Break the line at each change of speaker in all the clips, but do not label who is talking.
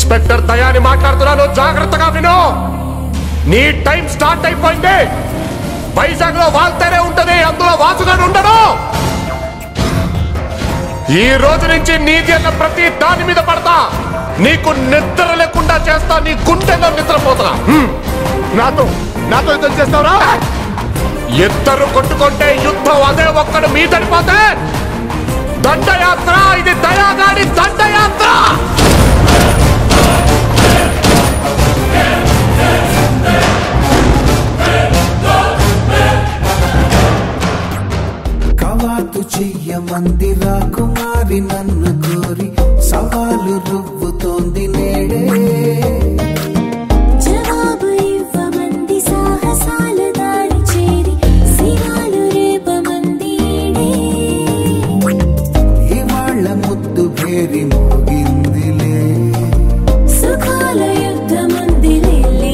Inspector దయాని మాట్లాడుతున్నాను జాగ్రత్తగా విను నీ టైం స్టార్ట్ అయిపోయింది వైజాగ్ లో వాల్తేనే ఉంటది అందులో వాసుగాడు ఉండడు ఈ రోజు నుంచి నీది అన్న ప్రతి దాని మీద పడతా నీకు నిద్ర లేకుండా చేస్తా నీ గుండెలో నిద్రపోతా హ్మ్.
నాతో నాతో యుద్ధం చేస్తావురా
ఇద్దరు కొట్టుకుంటే యుద్ధం అదే ఒక్కడు మీదడిపోతే దండయాత్ర ఇది దయాగాడి దండయాత్ర
కవాతు చెయ్యమంది రాకుమారి నన్ను కోరి సవాలు రువ్వుతోంది నేడే
జవాబు ఇవ్వమంది సాహసాల దారి చేరి శివాలు రేపమంది ఈడే.
ఇవాళ్ళ ముద్దు భేరి మోగిందిలే
సుఖాల యుద్ధమంది లేలే.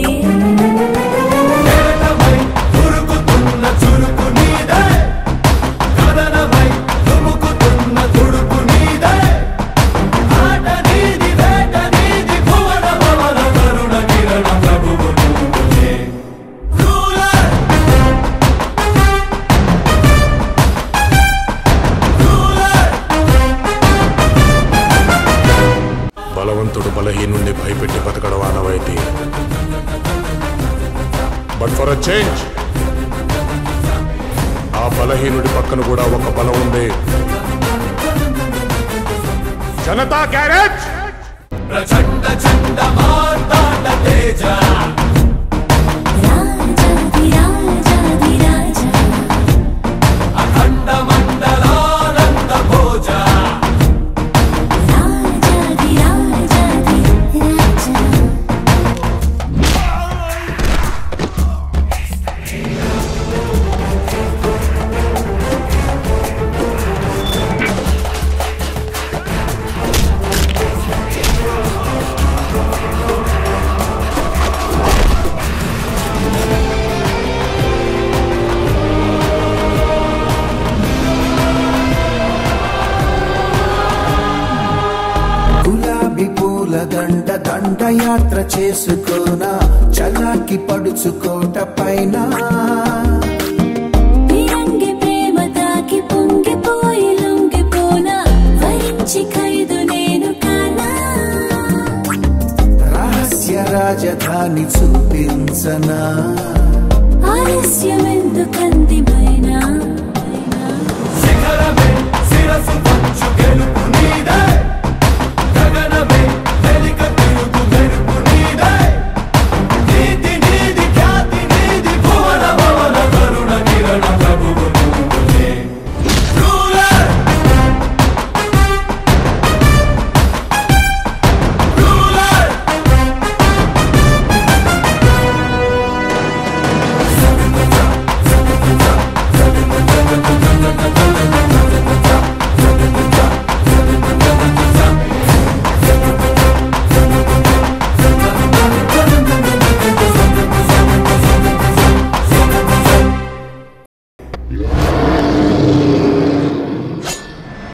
బలవంతుడు బలహీనుణ్ణి భయపెట్టి బతకడం ఆనవాయితీ బట్ ఫర్ అ చేంజ్ ఆ బలహీనుడి పక్కన కూడా ఒక బలం ఉంది జనతా గ్యారేజ్
రాజాది రాజాది రాజా. రాజాది రాజాది రాజా.
గులాబీ పూల దండ దండయాత్ర చేసుకోనా చలాకి పడుచుకోట పైన
పిరంగి ప్రేమ తాకి పొంగిపోయి లొంగిపోనా వరించి ఖైదు నేను కానా
రహస్య రాజధాని చూపించనా
ఆలస్యం ఎందుకంది మైనా
శిఖరమే శిరసు పంచు గెలుపు నీదే